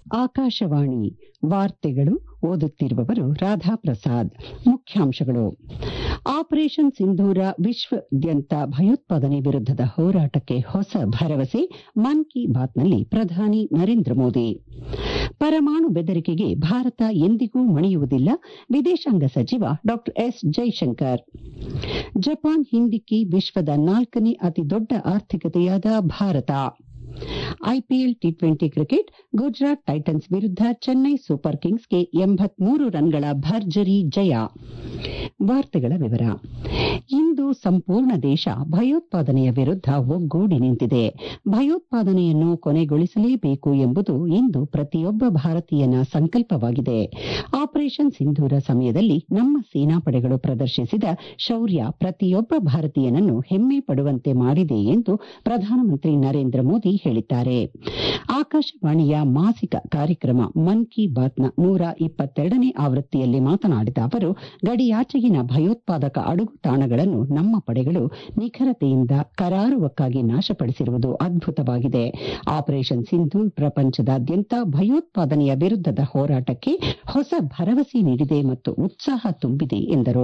ಆಕಾಶವಾಣಿ ವಾರ್ತೆಗಳು ಓದುತ್ತಿರುವವರು ರಾಧಾ ಪ್ರಸಾದ್ ಮುಖ್ಯಾಂಶಗಳು ಆಪರೇಷನ್ ಸಿಂಧೂರ ವಿಶ್ವಾದ್ಯಂತ ಭಯೋತ್ಪಾದನೆ ವಿರುದ್ದದ ಹೋರಾಟಕ್ಕೆ ಹೊಸ ಭರವಸೆ ಮನ್ ಕಿ ಬಾತ್ನಲ್ಲಿ ಪ್ರಧಾನಿ ನರೇಂದ್ರ ಮೋದಿ ಪರಮಾಣು ಬೆದರಿಕೆಗೆ ಭಾರತ ಎಂದಿಗೂ ಮಣಿಯುವುದಿಲ್ಲ ವಿದೇಶಾಂಗ ಸಚಿವ ಡಾ ಎಸ್ ಜೈಶಂಕರ್ ಜಪಾನ್ ಹಿಂದಿಕ್ಕಿ ವಿಶ್ವದ ನಾಲ್ಕನೇ ಅತಿದೊಡ್ಡ ಆರ್ಥಿಕತೆಯಾದ Bharat IPL T twenty cricket Gujarat Titans ವಿರುದ್ಧ ಚೆನ್ನೈ ಸೂಪರ್ ಕಿಂಗ್ಸ್ಗೆ ಎಂಬತ್ಮೂರು ರನ್ಗಳ ಭರ್ಜರಿ ಜಯ ವಾರ್ತೆಗಳ ವಿವರ ಇಂದು ಸಂಪೂರ್ಣ ದೇಶ ಭಯೋತ್ಪಾದನೆಯ ವಿರುದ್ಧ ಒಗ್ಗೂಡಿ ನಿಂತಿದೆ ಭಯೋತ್ಪಾದನೆಯನ್ನು ಕೊನೆಗೊಳಿಸಲೇಬೇಕು ಎಂಬುದು ಇಂದು ಪ್ರತಿಯೊಬ್ಬ ಭಾರತೀಯನ ಸಂಕಲ್ಪವಾಗಿದೆ ಆಪರೇಷನ್ ಸಿಂಧೂರ ಸಮಯದಲ್ಲಿ ನಮ್ಮ ಸೇನಾಪಡೆಗಳು ಪ್ರದರ್ಶಿಸಿದ ಶೌರ್ಯ ಪ್ರತಿಯೊಬ್ಬ ಭಾರತೀಯನನ್ನು ಹೆಮ್ಮೆ ಪಡುವಂತೆ ಮಾಡಿದೆ ಎಂದು ಪ್ರಧಾನಮಂತ್ರಿ ನರೇಂದ್ರ ಮೋದಿ ಹೇಳಿದ್ದಾರೆ ಆಕಾಶವಾಣಿಯ ಮಾಸಿಕ ಕಾರ್ಯಕ್ರಮ ಮನ್ ಕಿ ಬಾತ್ನ ನೂರ ಇಪ್ಪತ್ತೆರಡನೇ ಆವೃತ್ತಿಯಲ್ಲಿ ಮಾತನಾಡಿದ ಅವರು ಗಡಿಯಾಚೆಗಿನ ಭಯೋತ್ಪಾದಕ ಅಡುಗುತಾಣಗಳನ್ನು ನಮ್ಮ ಪಡೆಗಳು ನಿಖರತೆಯಿಂದ ಕರಾರುವಕ್ಕಾಗಿ ನಾಶಪಡಿಸಿರುವುದು ಅದ್ಭುತವಾಗಿದೆ ಆಪರೇಷನ್ ಸಿಂಧೂರ್ ಪ್ರಪಂಚದಾದ್ಯಂತ ಭಯೋತ್ಪಾದನೆಯ ವಿರುದ್ದದ ಹೋರಾಟಕ್ಕೆ ಹೊಸ ಭರವಸೆ ನೀಡಿದೆ ಮತ್ತು ಉತ್ಸಾಹ ತುಂಬಿದೆ ಎಂದರು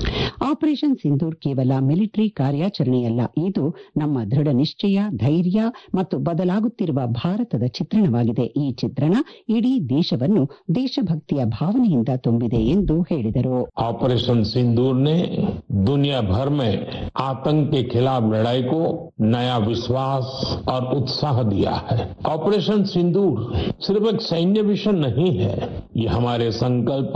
ಆಪರೇಷನ್ ಸಿಂಧೂರ್ ಕೇವಲ ಮಿಲಿಟರಿ ಕಾರ್ಯಾಚರಣೆಯಲ್ಲ ಇದು ನಮ್ಮ ದೃಢ ನಿಶ್ಚಯ ಧೈರ್ಯ ಮತ್ತು ಬದಲಾಗುತ್ತಿರುವ ಭಾರತದ ಚಿತ್ರಣವಾಗಿದೆ ಈ ಚಿತ್ರಣ ಇಡೀ ದೇಶವನ್ನು ದೇಶಭಕ್ತಿಯ ಭಾವನೆಯಿಂದ ತುಂಬಿದೆ ಎಂದು ಹೇಳಿದರು ऑपरेशन सिंदूर ने दुनिया भर में आतंक के खिलाफ लड़ाई को नया विश्वास और उत्साह दिया है ऑपरेशन सिंदूर सिर्फ एक सैन्य मिशन नहीं है ये हमारे संकल्प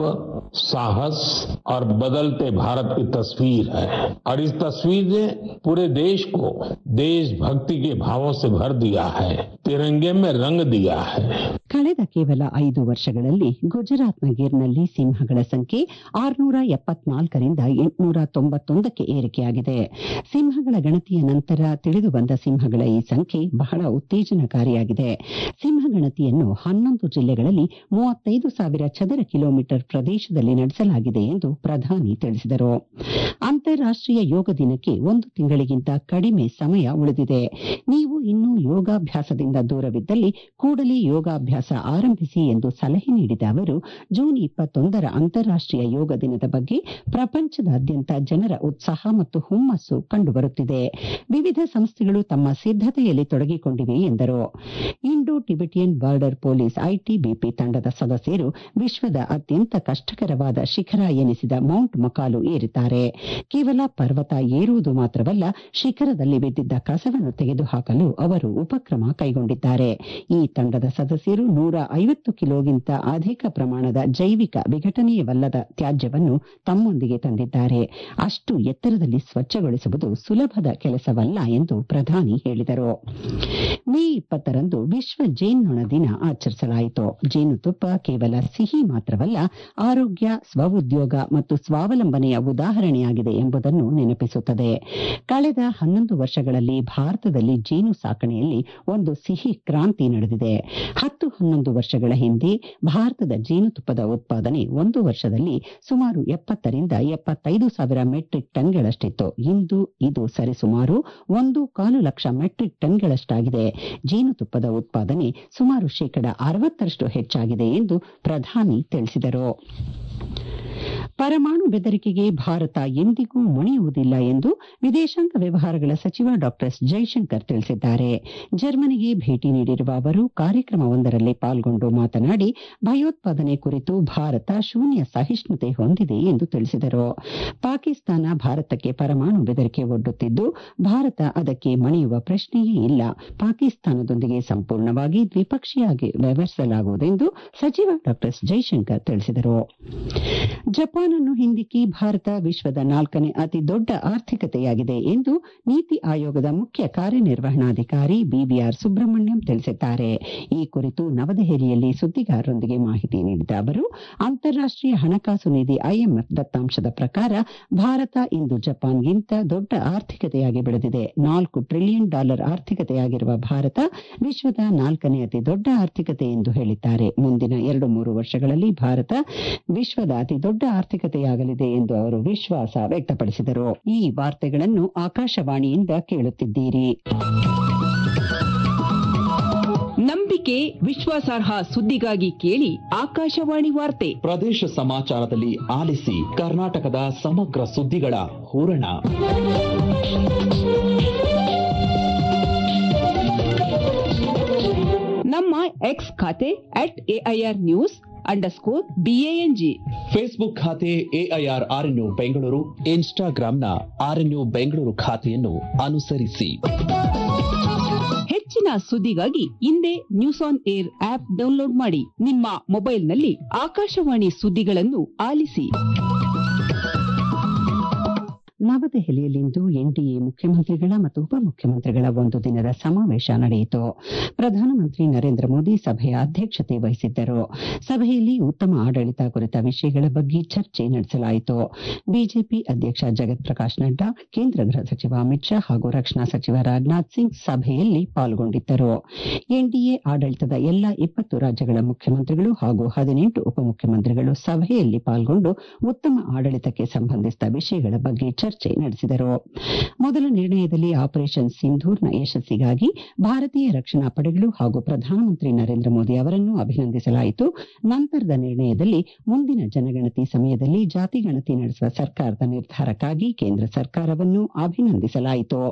साहस और बदलते भारत की तस्वीर है और इस तस्वीर ने पूरे देश को देशभक्ति के भावों से भर दिया है तिरंगे में रंग दिया है ಕಳೆದ ಕೇವಲ ಐದು ವರ್ಷಗಳಲ್ಲಿ ಗುಜರಾತ್ನ ಗಿರ್ನಲ್ಲಿ ಸಿಂಹಗಳ ಸಂಖ್ಯೆ ಆರುನೂರ ಎಪ್ಪತ್ನಾಲ್ಕರಿಂದ ಎಂಟುನೂರ ತೊಂಬತ್ತೊಂದಕ್ಕೆ ಏರಿಕೆಯಾಗಿದೆ ಸಿಂಹಗಳ ಗಣತಿಯ ನಂತರ ತಿಳಿದು ಬಂದ ಸಿಂಹಗಳ ಈ ಸಂಖ್ಯೆ ಬಹಳ ಉತ್ತೇಜನಕಾರಿಯಾಗಿದೆ ಸಿಂಹಗಣತಿಯನ್ನು ಹನ್ನೊಂದು ಜಿಲ್ಲೆಗಳಲ್ಲಿ ಮೂವತ್ತೈದು ಸಾವಿರ ಚದರ ಕಿಲೋಮೀಟರ್ ಪ್ರದೇಶದಲ್ಲಿ ನಡೆಸಲಾಗಿದೆ ಎಂದು ಪ್ರಧಾನಿ ತಿಳಿಸಿದರು ಅಂತಾರಾಷ್ಟೀಯ ಯೋಗ ದಿನಕ್ಕೆ ಒಂದು ತಿಂಗಳಿಗಿಂತ ಕಡಿಮೆ ಸಮಯ ಉಳಿದಿದೆ ನೀವು ಇನ್ನೂ ಯೋಗಾಭ್ಯಾಸದಿಂದ ದೂರವಿದ್ದಲ್ಲಿ ಕೂಡಲೇ ಯೋಗಾಭ್ಯಾಸ ಆರಂಭಿಸಿ ಎಂದು ಸಲಹೆ ನೀಡಿದ ಅವರು ಜೂನ್ ಇಪ್ಪತ್ತೊಂದರ ಅಂತಾರಾಷ್ಟೀಯ ಯೋಗ ದಿನದ ಬಗ್ಗೆ ಪ್ರಪಂಚದಾದ್ಯಂತ ಜನರ ಉತ್ಸಾಹ ಮತ್ತು ಹುಮ್ಮಸ್ಸು ಕಂಡುಬರುತ್ತಿದೆ ವಿವಿಧ ಸಂಸ್ಥೆಗಳು ತಮ್ಮ ಸಿದ್ದತೆಯಲ್ಲಿ ತೊಡಗಿಕೊಂಡಿವೆ ಎಂದರು Indo Tibetan Border Police ITBP ತಂಡದ ಸದಸ್ಯರು ವಿಶ್ವದ ಅತ್ಯಂತ ಕಷ್ಟಕರವಾದ ಶಿಖರ ಎನಿಸಿದ ಮೌಂಟ್ ಮಕಾಲು ಏರಿದ್ದಾರೆ ಕೇವಲ ಪರ್ವತ ಏರುವುದು ಮಾತ್ರವಲ್ಲ ಶಿಖರದಲ್ಲಿ ಬಿದ್ದಿದ್ದ ಕಸವನ್ನು ತೆಗೆದುಹಾಕಲು ಅವರು ಉಪಕ್ರಮ ಕೈಗೊಂಡಿದ್ದಾರೆ ಈ ತಂಡದ ಸದಸ್ಯರು ನೂರ ಐವತ್ತು ಕಿಲೋಗಿಂತ ಅಧಿಕ ಪ್ರಮಾಣದ ಜೈವಿಕ ವಿಘಟನೀಯವಲ್ಲದ ತ್ಯಾಜ್ಯವನ್ನು ತಮ್ಮೊಂದಿಗೆ ತಂದಿದ್ದಾರೆ ಅಷ್ಟು ಎತ್ತರದಲ್ಲಿ ಸ್ವಚ್ಛಗೊಳಿಸುವುದು ಸುಲಭದ ಕೆಲಸವಲ್ಲ ಎಂದು ಪ್ರಧಾನಿ ಹೇಳಿದರು ಮೇ ಇಪ್ಪತ್ತರಂದು ವಿಶ್ವ ಜೇನ್ನೊಣ ದಿನ ಆಚರಿಸಲಾಯಿತು ಜೇನುತುಪ್ಪ ಕೇವಲ ಸಿಹಿ ಮಾತ್ರವಲ್ಲ ಆರೋಗ್ಯ ಸ್ವಉದ್ಯೋಗ ಮತ್ತು ಸ್ವಾವಲಂಬನೆಯ ಉದಾಹರಣೆಯಾಗಿದೆ ಎಂಬುದನ್ನು ನೆನಪಿಸುತ್ತದೆ ಕಳೆದ ಹನ್ನೊಂದು ವರ್ಷಗಳಲ್ಲಿ ಭಾರತದಲ್ಲಿ ಜೇನು ಸಾಕಣೆಯಲ್ಲಿ ಒಂದು ಸಿಹಿ ಕ್ರಾಂತಿ ನಡೆದಿದೆ ಹತ್ತು ಹನ್ನೊಂದು ವರ್ಷಗಳ ಹಿಂದೆ ಭಾರತದ ಜೇನುತುಪ್ಪದ ಉತ್ಪಾದನೆ ಒಂದು ವರ್ಷದಲ್ಲಿ ಸುಮಾರು ಎಪ್ಪತ್ತರಿಂದ ಎಪ್ಪತ್ತೈದು ಸಾವಿರ ಮೆಟ್ರಿಕ್ ಟನ್ಗಳಷ್ಟಿತ್ತು ಇಂದು ಇದು ಸರಿಸುಮಾರು ಒಂದು ಕಾಲು ಲಕ್ಷ ಮೆಟ್ರಿಕ್ ಟನ್ಗಳಷ್ಟಾಗಿದೆ ಜೇನುತುಪ್ಪದ ಉತ್ಪಾದನೆ ಸುಮಾರು ಶೇಕಡ ಅರವತ್ತರಷ್ಟು ಹೆಚ್ಚಾಗಿದೆ ಎಂದು ಪ್ರಧಾನಿ ತಿಳಿಸಿದರು ಪರಮಾಣು ಬೆದರಿಕೆಗೆ ಭಾರತ ಎಂದಿಗೂ ಮಣಿಯುವುದಿಲ್ಲ ಎಂದು ವಿದೇಶಾಂಗ ವ್ಯವಹಾರಗಳ ಸಚಿವ ಡಾ ಎಸ್ ಜೈಶಂಕರ್ ತಿಳಿಸಿದ್ದಾರೆ ಜರ್ಮನಿಗೆ ಭೇಟಿ ನೀಡಿರುವ ಅವರು ಕಾರ್ಯಕ್ರಮವೊಂದರಲ್ಲಿ ಪಾಲ್ಗೊಂಡು ಮಾತನಾಡಿ ಭಯೋತ್ಪಾದನೆ ಕುರಿತು ಭಾರತ ಶೂನ್ಯ ಸಹಿಷ್ಣುತೆ ಹೊಂದಿದೆ ಎಂದು ತಿಳಿಸಿದರು ಪಾಕಿಸ್ತಾನ ಭಾರತಕ್ಕೆ ಪರಮಾಣು ಬೆದರಿಕೆ ಒಡ್ಡುತ್ತಿದ್ದು ಭಾರತ ಅದಕ್ಕೆ ಮಣಿಯುವ ಪ್ರಶ್ನೆಯೇ ಇಲ್ಲ ಪಾಕಿಸ್ತಾನದೊಂದಿಗೆ ಸಂಪೂರ್ಣವಾಗಿ ದ್ವಿಪಕ್ಷೀಯವಾಗಿ ವ್ಯವಹರಿಸಲಾಗುವುದೆಂದು ಸಚಿವ ಡಾ ಎಸ್ ಜೈಶಂಕರ್ ತಿಳಿಸಿದರು ಜಪಾನ್ ಅನ್ನು ಹಿಂದಿಕ್ಕಿ ಭಾರತ ವಿಶ್ವದ ನಾಲ್ಕನೇ ಅತಿ ದೊಡ್ಡ ಆರ್ಥಿಕತೆಯಾಗಿದೆ ಎಂದು ನೀತಿ ಆಯೋಗದ ಮುಖ್ಯ ಕಾರ್ಯನಿರ್ವಹಣಾಧಿಕಾರಿ ಬಿವಿಆರ್ ಸುಬ್ರಹ್ಮಣ್ಯಂ ತಿಳಿಸಿದ್ದಾರೆ ಈ ಕುರಿತು ನವದೆಹಲಿಯಲ್ಲಿ ಸುದ್ದಿಗಾರರೊಂದಿಗೆ ಮಾಹಿತಿ ನೀಡಿದ ಅವರು ಅಂತಾರಾಷ್ಟೀಯ ಹಣಕಾಸು ನಿಧಿ ಐಎಂಎಫ್ ದತ್ತಾಂಶದ ಪ್ರಕಾರ ಭಾರತ ಇಂದು ಜಪಾನ್ಗಿಂತ ದೊಡ್ಡ ಆರ್ಥಿಕತೆಯಾಗಿ ಬೆಳೆದಿದೆ ನಾಲ್ಕು ಟ್ರಿಲಿಯನ್ ಡಾಲರ್ ಆರ್ಥಿಕತೆಯಾಗಿರುವ ಭಾರತ ವಿಶ್ವದ ನಾಲ್ಕನೇ ಅತಿ ದೊಡ್ಡ ಆರ್ಥಿಕತೆ ಎಂದು ಹೇಳಿದ್ದಾರೆ ಮುಂದಿನ ಎರಡು ಮೂರು ವರ್ಷಗಳಲ್ಲಿ ಭಾರತ ವಿಶ್ವದ ಅತಿ ದೊಡ್ಡ ಆರ್ಥಿಕತೆಯಾಗಲಿದೆ ಎಂದು ಅವರು ವಿಶ್ವಾಸ ವ್ಯಕ್ತಪಡಿಸಿದರು ಈ ವಾರ್ತೆಗಳನ್ನು ಆಕಾಶವಾಣಿಯಿಂದ ಕೇಳುತ್ತಿದ್ದೀರಿ ನಂಬಿ ನಂಬಿಕೆ ವಿಶ್ವಾಸಾರ್ಹ ಸುದ್ದಿಗಾಗಿ ಕೇಳಿ ಆಕಾಶವಾಣಿ ವಾರ್ತೆ ಪ್ರದೇಶ ಸಮಾಚಾರದಲ್ಲಿ ಆಲಿಸಿ ಕರ್ನಾಟಕದ ಸಮಗ್ರ ಸುದ್ದಿಗಳ ಹೂರಣ ನಮ್ಮ ಎಕ್ಸ್ ಖಾತೆ at AIR news underscore BANG Facebook ಖಾತೆ ಎಐಆರ್ ಆರ್ಎನ್ಯು ಬೆಂಗಳೂರು ಇನ್ಸ್ಟಾಗ್ರಾಂನ ಆರ್ಎನ್ಯು ಬೆಂಗಳೂರು ಖಾತೆಯನ್ನು ಅನುಸರಿಸಿ ಹೆಚ್ಚಿನ ಸುದ್ದಿಗಾಗಿ ಹಿಂದೆ News on AIR app download ಮಾಡಿ ನಿಮ್ಮ ಮೊಬೈಲ್ನಲ್ಲಿ ಆಕಾಶವಾಣಿ ಸುದ್ದಿಗಳನ್ನು ಆಲಿಸಿ ನವದೆಹಲಿಯಲ್ಲಿಂದು ಎನ್ಡಿಎ ಮುಖ್ಯಮಂತ್ರಿಗಳ ಮತ್ತು ಉಪಮುಖ್ಯಮಂತ್ರಿಗಳ ಒಂದು ದಿನದ ಸಮಾವೇಶ ನಡೆಯಿತು ಪ್ರಧಾನಮಂತ್ರಿ ನರೇಂದ್ರ ಮೋದಿ ಸಭೆಯ ಅಧ್ಯಕ್ಷತೆ ವಹಿಸಿದ್ದರು ಸಭೆಯಲ್ಲಿ ಉತ್ತಮ ಆಡಳಿತ ಕುರಿತ ವಿಷಯಗಳ ಬಗ್ಗೆ ಚರ್ಚೆ ನಡೆಸಲಾಯಿತು ಬಿಜೆಪಿ ಅಧ್ಯಕ್ಷ ಜಗತ್ ಪ್ರಕಾಶ್ ನಡ್ಡಾ ಕೇಂದ್ರ ಗೃಹ ಸಚಿವ ಅಮಿತ್ ಶಾ ಹಾಗೂ ರಕ್ಷಣಾ ಸಚಿವ ರಾಜನಾಥ್ ಸಿಂಗ್ ಸಭೆಯಲ್ಲಿ ಪಾಲ್ಗೊಂಡಿದ್ದರು ಎನ್ಡಿಎ ಆಡಳಿತದ ಎಲ್ಲ ಇಪ್ಪತ್ತು ರಾಜ್ಯಗಳ ಮುಖ್ಯಮಂತ್ರಿಗಳು ಹಾಗೂ ಹದಿನೆಂಟು ಉಪಮುಖ್ಯಮಂತ್ರಿಗಳು ಸಭೆಯಲ್ಲಿ ಪಾಲ್ಗೊಂಡು ಉತ್ತಮ ಆಡಳಿತಕ್ಕೆ ಸಂಬಂಧಿಸಿದ ವಿಷಯಗಳ ಬಗ್ಗೆ ಚರ್ಚೆ ನಡೆಸಿದರು ಮೊದಲ ನಿರ್ಣಯದಲ್ಲಿ ಆಪರೇಷನ್ ಸಿಂಧೂರ್ನ ಯಶಸ್ಸಿಗಾಗಿ ಭಾರತೀಯ ರಕ್ಷಣಾ ಪಡೆಗಳು ಹಾಗೂ ಪ್ರಧಾನಮಂತ್ರಿ ನರೇಂದ್ರ ಮೋದಿ ಅವರನ್ನು ಅಭಿನಂದಿಸಲಾಯಿತು ನಂತರದ ನಿರ್ಣಯದಲ್ಲಿ ಮುಂದಿನ ಜನಗಣತಿ ಸಮಯದಲ್ಲಿ ಜಾತಿ ಗಣತಿ ನಡೆಸುವ ಸರ್ಕಾರದ ನಿರ್ಧಾರಕ್ಕಾಗಿ ಕೇಂದ್ರ ಸರ್ಕಾರವನ್ನು ಅಭಿನಂದಿಸಲಾಯಿತು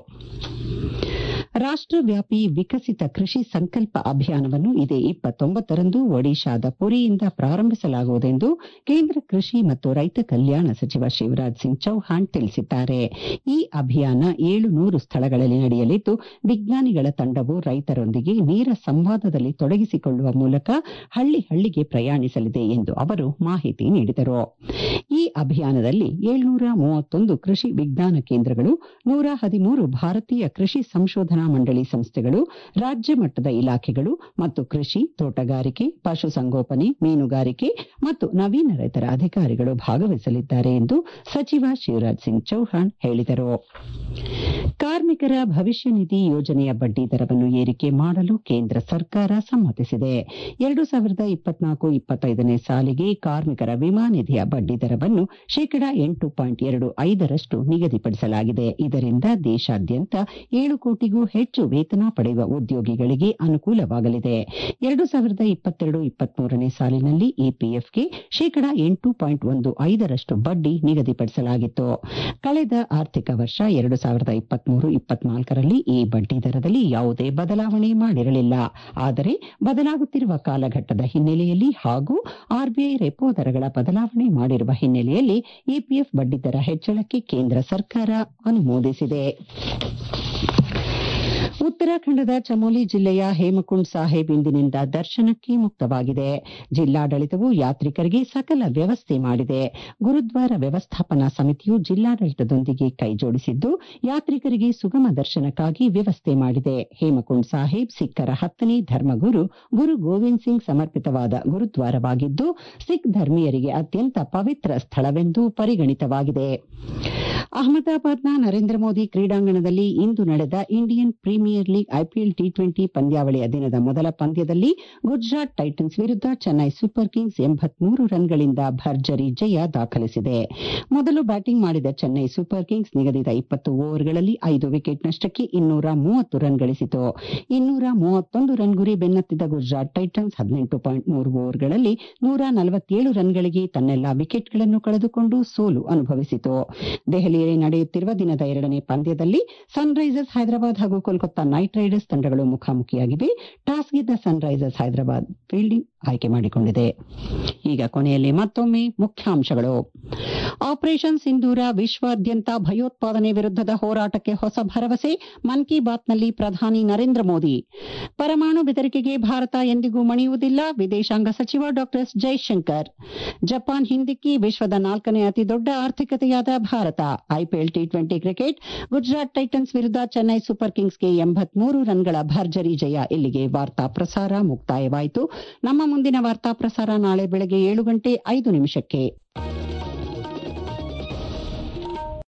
ರಾಷ್ಟವ್ಯಾಪಿ ವಿಕಸಿತ ಕೃಷಿ ಸಂಕಲ್ಪ ಅಭಿಯಾನವನ್ನು ಇದೇ ಇಪ್ಪತ್ತೊಂಬತ್ತರಂದು ಒಡಿಶಾದ ಪುರಿಯಿಂದ ಪ್ರಾರಂಭಿಸಲಾಗುವುದೆಂದು ಕೇಂದ್ರ ಕೃಷಿ ಮತ್ತು ರೈತ ಕಲ್ಯಾಣ ಸಚಿವ ಶಿವರಾಜ್ ಸಿಂಗ್ ಚೌಹಾಣ್ ತಿಳಿಸಿದ್ದಾರೆ ಈ ಅಭಿಯಾನ ಏಳು ನೂರು ಸ್ಥಳಗಳಲ್ಲಿ ನಡೆಯಲಿದ್ದು ವಿಜ್ಞಾನಿಗಳ ತಂಡವು ರೈತರೊಂದಿಗೆ ನೇರ ಸಂವಾದದಲ್ಲಿ ತೊಡಗಿಸಿಕೊಳ್ಳುವ ಮೂಲಕ ಹಳ್ಳಿ ಹಳ್ಳಿಗೆ ಪ್ರಯಾಣಿಸಲಿದೆ ಎಂದು ಅವರು ಮಾಹಿತಿ ನೀಡಿದರು ಈ ಅಭಿಯಾನದಲ್ಲಿ ಏಳ್ನೂರ ಮೂವತ್ತೊಂದು ಕೃಷಿ ವಿಜ್ಞಾನ ಕೇಂದ್ರಗಳು ನೂರ ಹದಿಮೂರು ಭಾರತೀಯ ಕೃಷಿ ಸಂಶೋಧನಾ ಮಂಡಳಿ ಸಂಸ್ಥೆಗಳು ರಾಜ್ಯ ಮಟ್ಟದ ಇಲಾಖೆಗಳು ಮತ್ತು ಕೃಷಿ ತೋಟಗಾರಿಕೆ ಪಶುಸಂಗೋಪನೆ ಮೀನುಗಾರಿಕೆ ಮತ್ತು ನವೀನ ರೈತರ ಅಧಿಕಾರಿಗಳು ಭಾಗವಹಿಸಲಿದ್ದಾರೆ ಎಂದು ಸಚಿವ ಶಿವರಾಜ್ ಸಿಂಗ್ ಚೌಹಾಣ್ ಹೇಳಿದರು ಕಾರ್ಮಿಕರ ಭವಿಷ್ಯ ನಿಧಿ ಯೋಜನೆಯ ಬಡ್ಡಿ ದರವನ್ನು ಏರಿಕೆ ಮಾಡಲು ಕೇಂದ್ರ ಸರ್ಕಾರ ಸಮ್ಮತಿಸಿದೆ ಎರಡು ಸಾವಿರದ ಇಪ್ಪತ್ನಾಲ್ಕು ಇಪ್ಪತ್ತೈದನೇ ಸಾಲಿಗೆ ಕಾರ್ಮಿಕರ ವಿಮಾ ನಿಧಿಯ ಬಡ್ಡಿ ದರವನ್ನು ಶೇಕಡಾ ಎಂಟು ಪಾಯಿಂಟ್ ಎರಡು ಐದರಷ್ಟು ನಿಗದಿಪಡಿಸಲಾಗಿದೆ ಇದರಿಂದ ದೇಶಾದ್ಯಂತ ಏಳು ಕೋಟಿಗೂ ಹೆಚ್ಚು ವೇತನ ಪಡೆಯುವ ಉದ್ಯೋಗಿಗಳಿಗೆ ಅನುಕೂಲವಾಗಲಿದೆ ಎರಡು ಸಾವಿರದ ಇಪ್ಪತ್ತೆರಡು ಇಪ್ಪತ್ಮೂರನೇ ಸಾಲಿನಲ್ಲಿ ಇಪಿಎಫ್ಗೆ ಶೇಕಡಾ ಎಂಟು ಪಾಯಿಂಟ್ ಒಂದು ಐದರಷ್ಟು ಬಡ್ಡಿ ನಿಗದಿಪಡಿಸಲಾಗಿತ್ತು ಕಳೆದ ಆರ್ಥಿಕ ವರ್ಷ ಎರಡು ಸಾವಿರದ ಇಪ್ಪತ್ಮೂರು ಇಪ್ಪತ್ನಾಲ್ಕರಲ್ಲಿ ಈ ಬಡ್ಡಿ ದರದಲ್ಲಿ ಯಾವುದೇ ಬದಲಾವಣೆ ಮಾಡಿರಲಿಲ್ಲ ಆದರೆ ಬದಲಾಗುತ್ತಿರುವ ಕಾಲಘಟ್ಟದ ಹಿನ್ನೆಲೆಯಲ್ಲಿ ಹಾಗೂ ಆರ್ಬಿಐ ರೆಪೋ ದರಗಳ ಬದಲಾವಣೆ ಮಾಡಿರುವ ಹಿನ್ನೆಲೆಯಲ್ಲಿ ಇಪಿಎಫ್ ಬಡ್ಡಿದರ ಹೆಚ್ಚಳಕ್ಕೆ ಕೇಂದ್ರ ಸರ್ಕಾರ ಅನುಮೋದಿಸಿದೆ ಉತ್ತರಾಖಂಡದ ಚಮೋಲಿ ಜಿಲ್ಲೆಯ ಹೇಮಕುಂಡ್ ಸಾಹೇಬ್ ಇಂದಿನಿಂದ ದರ್ಶನಕ್ಕೆ ಮುಕ್ತವಾಗಿದೆ ಜಿಲ್ಲಾಡಳಿತವು ಯಾತ್ರಿಕರಿಗೆ ಸಕಲ ವ್ಯವಸ್ಥೆ ಮಾಡಿದೆ ಗುರುದ್ವಾರ ವ್ಯವಸ್ಥಾಪನಾ ಸಮಿತಿಯು ಜಿಲ್ಲಾಡಳಿತದೊಂದಿಗೆ ಕೈಜೋಡಿಸಿದ್ದು ಯಾತ್ರಿಕರಿಗೆ ಸುಗಮ ದರ್ಶನಕ್ಕಾಗಿ ವ್ಯವಸ್ಥೆ ಮಾಡಿದೆ ಹೇಮಕುಂಡ್ ಸಾಹೇಬ್ ಸಿಖ್ಖರ ಹತ್ತನೇ ಧರ್ಮಗುರು ಗುರು ಗೋವಿಂದ್ ಸಿಂಗ್ ಸಮರ್ಪಿತವಾದ ಗುರುದ್ವಾರವಾಗಿದ್ದು ಸಿಖ್ ಧರ್ಮೀಯರಿಗೆ ಅತ್ಯಂತ ಪವಿತ್ರ ಸ್ಥಳವೆಂದು ಪರಿಗಣಿತವಾಗಿದೆ ಅಹಮದಾಬಾದ್ನ ನರೇಂದ್ರ ಮೋದಿ ಕ್ರೀಡಾಂಗಣದಲ್ಲಿ ಇಂದು ನಡೆದ Indian Premier League IPL T twenty ಪಂದ್ಯಾವಳಿಯ ದಿನದ ಮೊದಲ ಪಂದ್ಯದಲ್ಲಿ ಗುಜರಾತ್ ಟೈಟನ್ಸ್ ವಿರುದ್ಧ ಚೆನ್ನೈ ಸೂಪರ್ ಕಿಂಗ್ಸ್ ಎಂಬತ್ಮೂರು ರನ್ಗಳಿಂದ ಭರ್ಜರಿ ಜಯ ದಾಖಲಿಸಿದೆ ಮೊದಲು ಬ್ಯಾಟಿಂಗ್ ಮಾಡಿದ ಚೆನ್ನೈ ಸೂಪರ್ ಕಿಂಗ್ಸ್ ನಿಗದಿತ ಇಪ್ಪತ್ತು ಓವರ್ಗಳಲ್ಲಿ ಐದು ವಿಕೆಟ್ ನಷ್ಟಕ್ಕೆ ಇನ್ನೂರ ಮೂವತ್ತು ರನ್ ಗಳಿಸಿತು ಇನ್ನೂರ ಮೂವತ್ತೊಂದು ರನ್ ಗುರಿ ಬೆನ್ನತ್ತಿದ ಗುಜರಾತ್ ಟೈಟನ್ಸ್ ಹದಿನೆಂಟು ಪಾಯಿಂಟ್ ಮೂರು ಓವರ್ಗಳಲ್ಲಿ ನೂರ ನಲವತ್ತೇಳು ರನ್ಗಳಿಗೆ ತನ್ನೆಲ್ಲಾ ವಿಕೆಟ್ಗಳನ್ನು ಕಳೆದುಕೊಂಡು ಸೋಲು ಅನುಭವಿಸಿತು ದೆಹಲಿಯಲ್ಲಿ ನಡೆಯುತ್ತಿರುವ ದಿನದ ಎರಡನೇ ಪಂದ್ಯದಲ್ಲಿ ಸನ್ ರೈಸರ್ಸ್ ಹೈದರಾಬಾದ್ ಹಾಗೂ ಕೋಲ್ಕತ್ತಾ ನೈಟ್ ರೈಡರ್ಸ್ ತಂಡಗಳು ಮುಖಾಮುಖಿಯಾಗಿವೆ ಟಾಸ್ ಗೆದ್ದ ಸನ್ ರೈಸರ್ಸ್ ಹೈದರಾಬಾದ್ ಫೀಲ್ಡಿಂಗ್ ಆಯ್ಕೆ ಮಾಡಿಕೊಂಡಿದೆ ಈಗ ಕೊನೆಯಲ್ಲಿ ಮತ್ತೊಮ್ಮೆ ಮುಖ್ಯಾಂಶಗಳು ಆಪರೇಷನ್ ಸಿಂಧೂರ ವಿಶ್ವಾದ್ಯಂತ ಭಯೋತ್ಪಾದನೆ ವಿರುದ್ಧದ ಹೋರಾಟಕ್ಕೆ ಹೊಸ ಭರವಸೆ ಮನ್ ಕಿ ಬಾತ್ನಲ್ಲಿ ಪ್ರಧಾನಿ ನರೇಂದ್ರ ಮೋದಿ ಪರಮಾಣು ಬೆದರಿಕೆಗೆ ಭಾರತ ಎಂದಿಗೂ ಮಣಿಯುವುದಿಲ್ಲ ವಿದೇಶಾಂಗ ಸಚಿವ ಡಾ ಎಸ್ ಜೈಶಂಕರ್ ಜಪಾನ್ ಹಿಂದಿಕ್ಕಿ ವಿಶ್ವದ ನಾಲ್ಕನೇ ಅತಿದೊಡ್ಡ ಆರ್ಥಿಕತೆಯಾದ Bharat IPL T twenty cricket Gujarat Titans ವಿರುದ್ಧ ಚೆನ್ನೈ ಸೂಪರ್ ಕಿಂಗ್ಸ್ಗೆ ಎಂಬತ್ಮೂರು ರನ್ಗಳ ಭರ್ಜರಿ ಜಯ ಇಲ್ಲಿಗೆ ವಾರ್ತಾ ಪ್ರಸಾರ ಮುಕ್ತಾಯವಾಯಿತು ನಮ್ಮ ಮುಂದಿನ ವಾರ್ತಾ ಪ್ರಸಾರ ನಾಳೆ ಬೆಳಗ್ಗೆ ಏಳು ಗಂಟೆ ಐದು ನಿಮಿಷಕ್ಕೆ